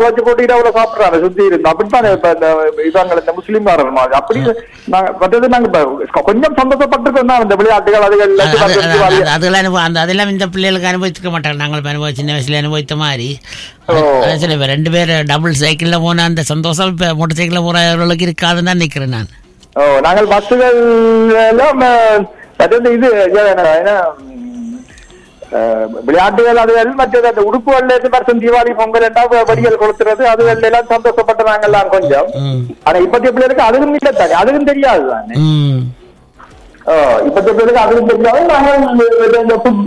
துவச்சு போட்டு இரவுல சாப்பிடுறாங்க சுத்தி இருந்து அப்படித்தான் இப்ப இந்த இவங்க இந்த முஸ்லீம்காரர் மாதிரி அப்படி நாங்க மற்றது நாங்க இப்ப கொஞ்சம் சந்தோஷப்பட்டிருக்கோம் தான் இந்த விளையாட்டுகள் அதுகள் அது- எல்லாத்தையும் அது- பார்த்து அது- வாரி- அதெல்லாம் அனுபவம் அந்த அதெல்லாம் இந்த பிள்ளைகளுக்கு அனுபவிச்சிருக்க மாட்டாங்க நாங்கள் அனுபவம் சின்ன வயசுல அனுபவித்த மாதிரி ஓ. அதான் சரி இப்ப ரெண்டு பேர் டபுள் சைக்கிள்ல போன அந்த சந்தோஷம் இப்ப மோட்டர் சைக்கிள்ல போறவர்களுக்கு இருக்காதுன்னு தான் நிக்கிறேன் நான் ஓ நாங்கள் பஸ்ஸுகள் எல்லாம் அஹ், மற்றது இது ஏன்னா ம், அஹ், விளையாட்டுகள் அதுகள் மற்றது அந்த உடுப்புகள்ல இருந்து வருஷம் தீபாவளி பொங்கல் ரெண்டாவது வடிகள் கொளுத்துறது அதுகள் எல்லாம் சந்தோஷப்பட்ட நாங்கெல்லாம் கொஞ்சம் ம். ஆனா இப்பத்திய பிள்ளைகளுக்கு அதுவும் இல்லை தானே அதுவும் தெரியாது தானே ம் ஓ, இப்பத்திய பிள்ளைகளுக்கு அதுவும் தெரியாது நாங்கள் இந்த ஃபுட்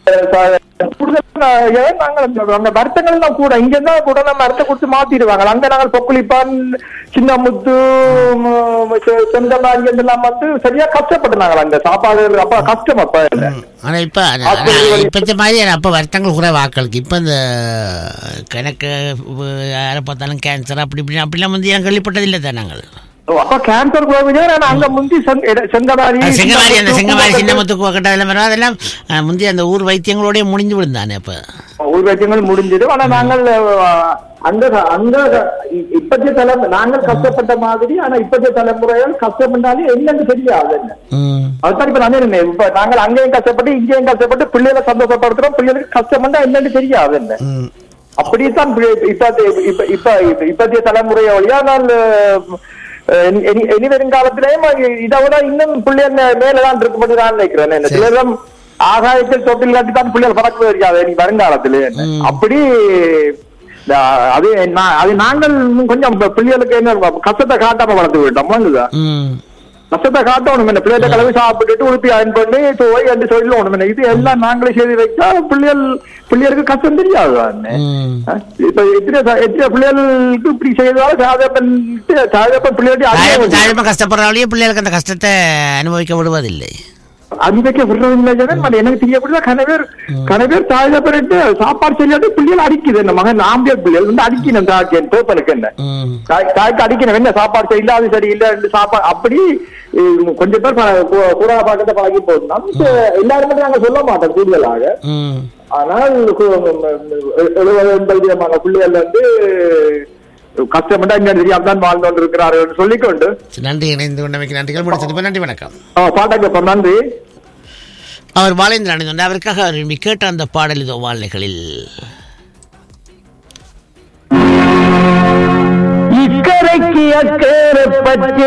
கூடுதல் நாங்கள் அந்த- அந்த வருத்தங்கள் எல்லாம் கூட இங்க இருந்தா கூட நம்ம அர்த்தம் கொடுத்து மாத்திடுவாங்க அங்க நாங்கள் பொக்குளிப்பான் சின்ன முத்து செந்தமாரி எல்லாம் வந்து சரியா கஷ்டப்பட்டு நாங்கள் அங்க சாப்பாடு அப்ப கஷ்டம் அப்ப இல்ல ஆனா இப்ப ஆனா இப்பத்த மாதிரி அப்ப வருத்தங்கள் குறை வாக்களுக்கு இப்ப இந்த கணக்கு உ- யாரை பார்த்தாலும் கேன்சர் அப்படி இப்படி அப்படிலாம் வந்து ஏன் கேள்விப்பட்டதில்லை தான் நாங்கள் ஓ, அப்ப கேன்சர் கூட அங்க முந்தி செங்க- செங்கமாரி அது செங்கமாரி அந்த செங்கமாரி சின்ன முத்துக்கு கட்ட அதெல்லாம் வரும் அதெல்லாம் அஹ், முந்தி அந்த ஊர் வைத்தியங்களோடய முடிஞ்சு விழுந்தானே அப்ப ஊர் வைத்தியங்கள் முடிஞ்சது ஆனா நாங்கள் அஹ், அந்த அந்த இ- இப்பத்திய தலைமுறை நாங்கள் கஷ்டப்பட்ட மாதிரி ஆனா இப்பத்திய தலைமுறைகள் கஷ்டப்பட்டாலே என்னன்னு தெரியாது என்ன ம் அதுதான் இப்ப நான் சொன்னேன். இப்ப நாங்கள் அங்கேயும் கஷ்டப்பட்டு இங்கேயும் கஷ்டப்பட்டு பிள்ளைகளை சந்தோஷப்படுத்துறோம் பிள்ளைகளுக்கு கஷ்டம்னா என்னன்னு தெரியாது என்ன ம் அப்படித்தான் பி- இப்ப இப்ப இப்ப இப்ப இப்பத்திய தலைமுறையை வழியா நான் அஹ், இனி- இனி இனி வருங்காலத்திலேயும் இதை விட இன்னும் பிள்ளைங்க மேலதான் இருக்கும்போது நான் நினைக்கிறேன் என்ன சிலரும் ஆகாயத்தில் தொட்டில் காட்டி தான் பிள்ளைகள் பறக்க தெரியாது இனி வருங்காலத்திலே என்ன. ம். அப்படி அஹ், அது நான் அது நாங்கள் இன்னும் கொஞ்சம் இப்ப பிள்ளைகளுக்கு என்ன கஷ்டத்தை காட்டாம வளர்த்து விட்டோம் வாங்குதா ம் கஷ்டத்தை காட்டணும் என்ன பிள்ளைகிட்ட கலவி சாப்பிட்டுட்டு உடுப்பி அயன் பண்ணி போய் ரெண்டு சொல்லி ஒண்ணு இது எல்லாம் நாங்களே செய்து வைத்தா பிள்ளைகள் பிள்ளைகளுக்கு கஷ்டம் தெரியாது தானே. ம் அஹ் இப்ப எத்தனை ச- எத்தனை பிள்ளைகளுக்கு இப்படி செய்தாலும் சாதப்பன் சாதப்பன் பிள்ளைகளுடைய தாழ்மை அனுபவம் தாழ்மை கஷ்டப்படுறவளையும் பிள்ளைகளுக்கு அந்த கஷ்டத்தை அனுபவிக்க விடுவதில்லை அனுபவிக்க விடுறதில்லை ஜனன் அது எனக்கு தெரியப்படுதா கணவர் கணவர் தாழ்த்தப்பட்டு சாப்பாடு செய்யாத பிள்ளைகள் அடிக்குது என்ன மகன் ஆம்பியர் பிள்ளைகள் வந்து அடிக்கணும் தாக்கேன் தோப்பனுக்கு என்ன ம் தாய்- தாய்க்கு அடிக்கணும் என்ன சாப்பாடு செய்யல அது சரியில்லை ரெண்டு சாப்பாடு அப்படி உம், கொஞ்சம் பேர் ப- கூ- கூட பழக்கத்தை பழகி போதும் நம்ம எல்லாருமே நாங்க சொல்ல மாட்டோம் கூடுதலாக ம் ஆனால் கு- எ- எழுபது எண்பது விதமான பிள்ளைகள் வந்து கஷ்டப்பட்டா இங்க தெரியாம தான் வாழ்ந்து கொண்டிருக்கிறார்கள் சொல்லிக்கொண்டு நன்றி இணைந்து கொண்டமைக்கு நன்றிகள் முடிச்சது நன்றி வணக்கம் பாட்டாக்கப்ப நன்றி அவர் பாலேந்திரன் அணிந்து அவருக்காக அவர் விரும்பி கேட்ட அந்த பாடல் இதோ வாழ்நிகளில் இக்கரைக்கு அக்கறை பச்சை